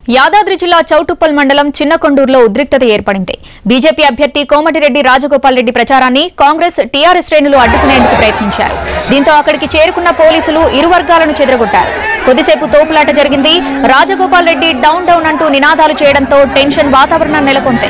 యాదాద్రి జిల్లా చౌటుప్పల్ మండలం చిన్నకొండూరులో ఉద్రిక్తత ఏర్పడింది బీజేపీ అభ్యర్థి కోమటిరెడ్డి రాజగోపాల్ రెడ్డి ప్రచారాన్ని కాంగ్రెస్ టీఆర్ఎస్ శ్రేణులు అడ్డుకునేందుకు ప్రయత్నించారు దీంతో అక్కడికి చేరుకున్న పోలీసులు ఇరు వర్గాలను చెదరగొట్టారు కొద్దిసేపు తోపులాట జరిగింది రాజగోపాల్ రెడ్డి డౌన్ డౌన్ అంటూ నినాదాలు చేయడంతో టెన్షన్ వాతావరణం నెలకొంది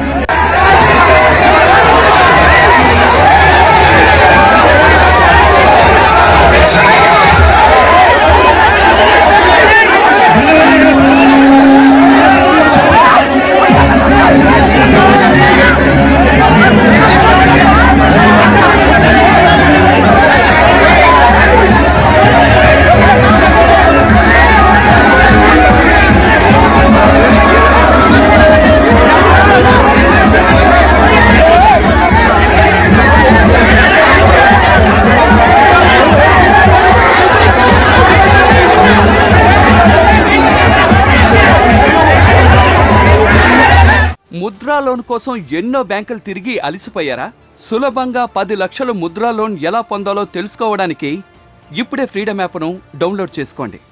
ముద్రా లోన్ కోసం ఎన్నో బ్యాంకులు తిరిగి అలసిపోయారా సులభంగా పది లక్షల ముద్రా లోన్ ఎలా పొందాలో తెలుసుకోవడానికి ఇప్పుడే ఫ్రీడమ్ యాప్ను డౌన్లోడ్ చేసుకోండి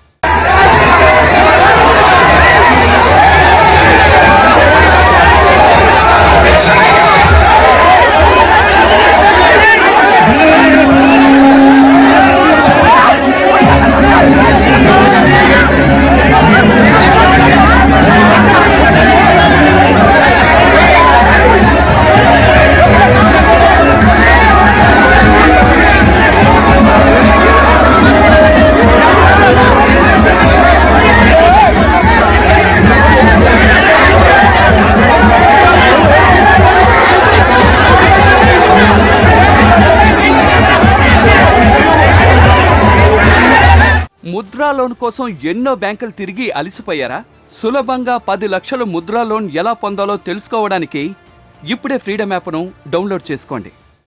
ముద్రా లోన్ కోసం ఎన్నో బ్యాంకులు తిరిగి అలసిపోయారా సులభంగా పది లక్షల ముద్రా లోన్ ఎలా పొందాలో తెలుసుకోవడానికి ఇప్పుడే ఫ్రీడమ్ యాప్ను డౌన్లోడ్ చేసుకోండి